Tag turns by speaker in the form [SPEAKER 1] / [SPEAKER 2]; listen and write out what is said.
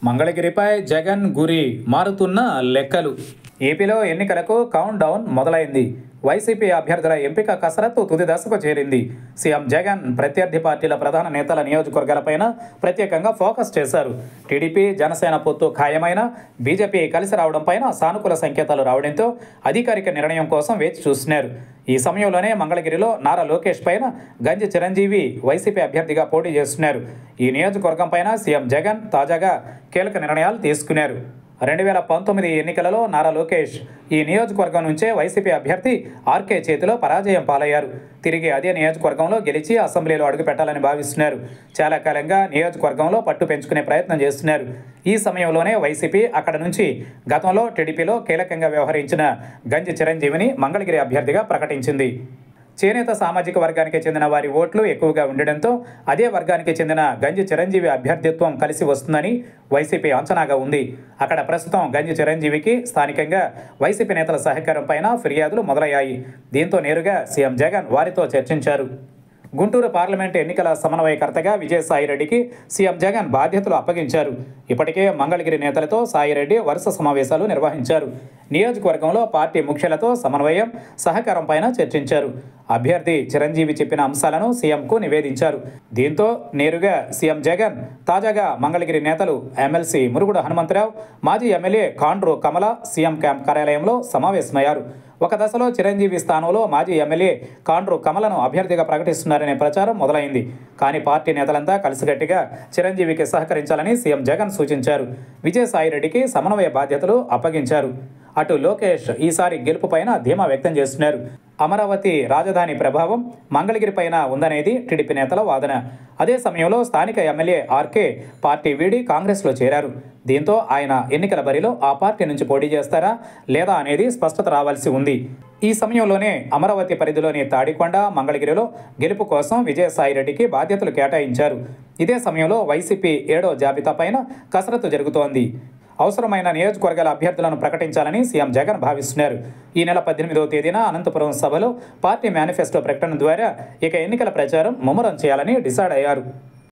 [SPEAKER 1] మంగళగిరిపై జగన్ గురి మారుతున్న లెక్కలు ఏపీలో ఎన్నికలకు కౌంట్ డౌన్ మొదలైంది వైసీపీ అభ్యర్థుల ఎంపిక కసరత్తు తుది దశకు చేరింది సీఎం జగన్ ప్రత్యర్థి పార్టీల ప్రధాన నేతల నియోజకవర్గాలపైన ప్రత్యేకంగా ఫోకస్ చేశారు టీడీపీ జనసేన పొత్తు ఖాయమైన బీజేపీ కలిసి రావడం పైన సానుకూల సంకేతాలు రావడంతో అధికారిక నిర్ణయం కోసం వేచి చూస్తున్నారు ఈ సమయంలోనే మంగళగిరిలో నారా లోకేష్ పైన గంజి చిరంజీవి వైసీపీ అభ్యర్థిగా పోటీ చేస్తున్నారు ఈ నియోజకవర్గం పైన సీఎం జగన్ తాజాగా కీలక నిర్ణయాలు తీసుకున్నారు రెండు వేల పంతొమ్మిది ఎన్నికలలో నారా లోకేష్ ఈ నియోజకవర్గం నుంచే వైసీపీ అభ్యర్థి ఆర్కే చేతిలో పరాజయం పాలయ్యారు తిరిగి అదే నియోజకవర్గంలో గెలిచి అసెంబ్లీలో అడుగుపెట్టాలని భావిస్తున్నారు చాలా కాలంగా నియోజకవర్గంలో పట్టు పెంచుకునే ప్రయత్నం చేస్తున్నారు ఈ సమయంలోనే వైసీపీ అక్కడ నుంచి గతంలో టీడీపీలో కీలకంగా వ్యవహరించిన గంజి చిరంజీవిని మంగళగిరి అభ్యర్థిగా ప్రకటించింది చేనేత సామాజిక వర్గానికి చెందిన వారి ఓట్లు ఎక్కువగా ఉండడంతో అదే వర్గానికి చెందిన గంజి చిరంజీవి అభ్యర్థిత్వం కలిసి వస్తుందని వైసీపీ అంచనాగా ఉంది అక్కడ ప్రస్తుతం గంజి చిరంజీవికి స్థానికంగా వైసీపీ నేతల సహకారం పైన ఫిర్యాదులు మొదలయ్యాయి దీంతో నేరుగా సీఎం జగన్ వారితో చర్చించారు గుంటూరు పార్లమెంటు ఎన్నికల సమన్వయకర్తగా విజయసాయిరెడ్డికి సీఎం జగన్ బాధ్యతలు అప్పగించారు ఇప్పటికే మంగళగిరి నేతలతో సాయిరెడ్డి వరుస సమావేశాలు నిర్వహించారు నియోజకవర్గంలో పార్టీ ముఖ్యులతో సమన్వయం సహకారం పైన చర్చించారు అభ్యర్థి చిరంజీవి చెప్పిన అంశాలను సీఎంకు నివేదించారు దీంతో నేరుగా సీఎం జగన్ తాజాగా మంగళగిరి నేతలు ఎమ్మెల్సీ మురుగుడు హనుమంతరావు మాజీ MLA Kandru Kamala CM camp కార్యాలయంలో సమావేశమయ్యారు ఒక దశలో చిరంజీవి స్థానంలో మాజీ ఎమ్మెల్యే కాండ్రు కమలను అభ్యర్థిగా ప్రకటిస్తున్నారనే ప్రచారం మొదలైంది కానీ పార్టీ నేతలంతా కలిసికట్టిగా చిరంజీవికి సహకరించాలని సీఎం జగన్ సూచించారు విజయసాయిరెడ్డికి సమన్వయ బాధ్యతలు అప్పగించారు అటు లోకేష్ ఈసారి గెలుపు పైన ధీమా వ్యక్తం చేస్తున్నారు అమరావతి రాజధాని ప్రభావం మంగళగిరి పైన ఉందనేది టీడీపీ నేతల వాదన అదే సమయంలో స్థానిక ఎమ్మెల్యే ఆర్కే పార్టీ వీడి కాంగ్రెస్లో చేరారు దీంతో ఆయన ఎన్నికల బరిలో ఆ పార్టీ నుంచి పోటీ చేస్తారా లేదా అనేది స్పష్టత రావాల్సి ఉంది ఈ సమయంలోనే అమరావతి పరిధిలోని తాడికొండ మంగళగిరిలో గెలుపు కోసం విజయసాయిరెడ్డికి బాధ్యతలు కేటాయించారు ఇదే సమయంలో వైసీపీ ఏడో జాబితా పైన కసరత్తు జరుగుతోంది అవసరమైన నియోజకవర్గాల అభ్యర్థులను ప్రకటించాలని సీఎం జగన్ భావిస్తున్నారు ఈ నెల పద్దెనిమిదవ తేదీన అనంతపురం సభలో పార్టీ మేనిఫెస్టో ప్రకటన ద్వారా ఇక ఎన్నికల ప్రచారం ముమ్మరం చేయాలని డిసైడ్ అయ్యారు